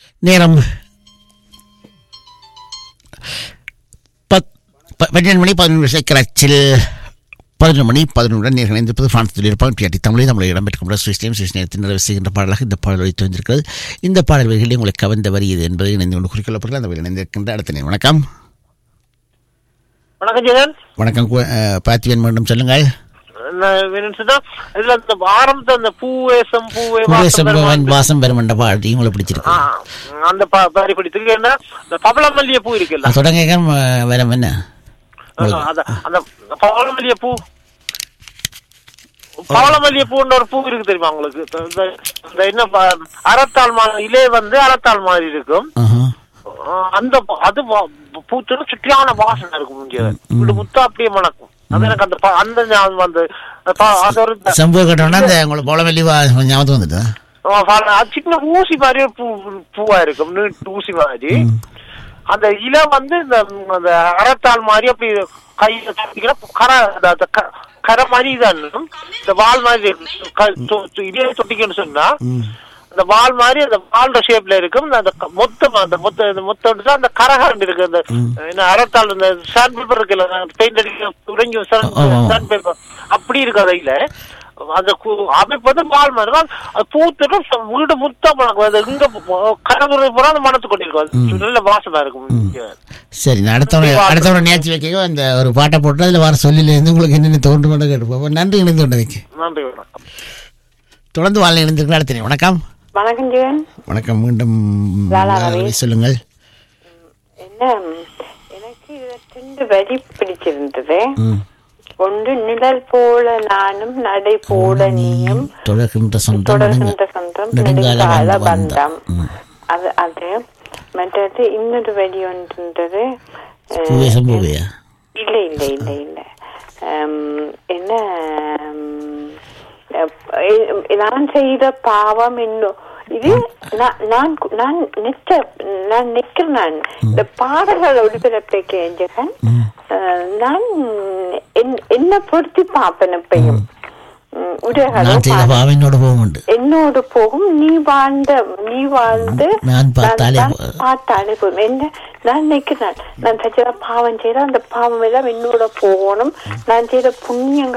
நேரம் பத் ப- பன்னிரண்டு மணி பதினொன்று சேக்கராச்சில் பதினொன்று மணி பதினொன்று நேரம் இணைந்திருப்பது பிரான்சில் இருப்பான் பியாட்டி தமிழை தமிழை இடம்பெற்றுக்கொண்ட சுவிஸ்லேம் சுவிஸ் நேரத்தில் நிறைவு செய்கின்ற பாடலாக இந்த பாடல் வைத்து வந்திருக்கிறது இந்த பாடல் வரிகளில் உங்களை கவர்ந்த வரி இது என்பதை இணைந்து கொண்டு குறிக்கொள்ளப்படுகிறது அந்த வரியில் இணைந்திருக்கின்ற அடுத்த நேரம் வணக்கம் வணக்கம் ஜெகன் வணக்கம் கு- அஹ், பார்த்திபன் மீண்டும் சொல்லுங்கள் நான் வேணும்னு சொன்னா இதுல அந்த ஆரம்பத்தை அந்த பூவேசம் பூவே வாசம் உபதேசம் பெருமாள் பகவான் வாசம் பெறும் என்ற பாடல் உங்களுக்கு ஆ, பிடிச்சிருக்கு அந்த பா- பாரி பிடித்திருக்கு என்ன இந்த பவளமல்லிய பூ இருக்குல்ல அது தொடங்க வேற என்ன ஆ, அத- அந்த பவளமல்லிய பூ பவளமல்லிய பூன்ற ஒரு பூ இருக்கு தெரியுமா உங்களுக்கு இந்த- இந்த- இந்த என்ன ப- அறத்தாள் மாதிரி இலே வந்து அறத்தாள் மாதிரி இருக்கும் ஆஹா. ஆ, அந்த ப- அது வா- பூத்துல சுற்றியான வாசனை இருக்கும் இங்க வீடு முத்தா அப்படியே மணக்கும் அது எனக்கு அந்த ப- அந்த ஞாபகம் வந்து ப- அது ஒரு சம்பவ கட்டணம்னா அந்த உங்களுக்கு போலவெள்ளி ஞாபகம் வந்துட்டு ஆ, பாருங்க, அது சின்ன ஊசி மாதிரி ஒரு பூ பூவா இருக்கும் நீட்டு ஊசி மாதிரி அந்த இலை வந்து இந்த அந்த அறத்தாள் மாதிரி அப்படி கையில தொட்டிக்கிற கரை அந்த- அந்த க- கரை மாதிரி இதான் இருக்கும். இந்த வால் மாதிரி க- தொ- தொ- இதே தொட்டிக்கன்னு சொன்னா அந்த வால் மாதிரி அந்த வால்ற ஷேப்ல இருக்கும் அந்த க- மொத்தம் அந்த மொத்த இந்த மொத்தம் எடுத்தா அந்த கரகரண்டு இருக்கு அந்த என்ன அறத்தாள் இந்த சாண்ட் பேப்பர் இருக்குல்ல பெயிண்ட் அடிக்க உடைஞ்சு ஆமா. சாண்ட் பேப்பர் அப்படி இருக்கு அதையில அந்த கு- அமைப்பு வந்து பால் மாதிரி தான். அது பூத்துட்டு ச- வீடு முத்தா மணக்கும் அது இங்க கடவுள் பூரா அந்த மணத்து கொண்டிருக்கும் அது நல்ல வாசமா இருக்கும் இங்க. சரி நான் அடுத்தவனை அடுத்தவனை நேர்ச்சி வைக்க அந்த ஒரு பாட்டை போட்டு அதில் வர சொல்லிலேருந்து உங்களுக்கு என்னென்ன தோன்று மட்டும் கேட்டுப்போம் நன்றி இணைந்து கொண்டதுக்கு நன்றி வணக்கம் தொடர்ந்து வாழ் இணைந்திருக்கிற அடுத்த நேரம். வணக்கம் வணக்கம் ஜீவன் வணக்கம் மீண்டும் லாலா லாலா ரவி. ரவி சொல்லுங்கள் என்ன எனக்கு இதுல ரெண்டு வரி பிடிச்சிருந்தது ம். ஒன்று நிழல் போல நானும் நடை போல நீயும் தொடர்கின்ற சொந்தம் தொடர்கின்ற சொந்தம் நெடுங்கால நெடுங்கால பந்தம். பந்தம் ம். அது அது மற்றது இன்னொரு வரி ஒன்றுன்றது அஹ், பூவே சம்பூவையா இல்ல இல்ல இல்ல இல்ல அம், என்ன அம், அஹ், நான் செய்த பாவம் இன்னும் இது நான் நான் கு- நான் நிற்க நான் நிற்கிறேன் நான் இந்த பாடல்கள் ஒளிபரப்பைக்கு ஜெகன் அஹ், நான் என்- என்னை பொருத்தி பார்ப்பேன் எப்பயும் உம், உடைகளோ நான் செய்த பாவினோட போகும் உண்டு என்னோடு போகும் நீ வாழ்ந்த நீ வாழ்ந்து நான் பார்த்தாலே நான் போ- பார்த்தாலே போதும் என்ன நான் நினைக்கிறேன் நான் செய்த பாவம் செய்த அந்த பாவம் எல்லாம் என்னோட போகணும் நான் செய்த புண்ணியங்கள்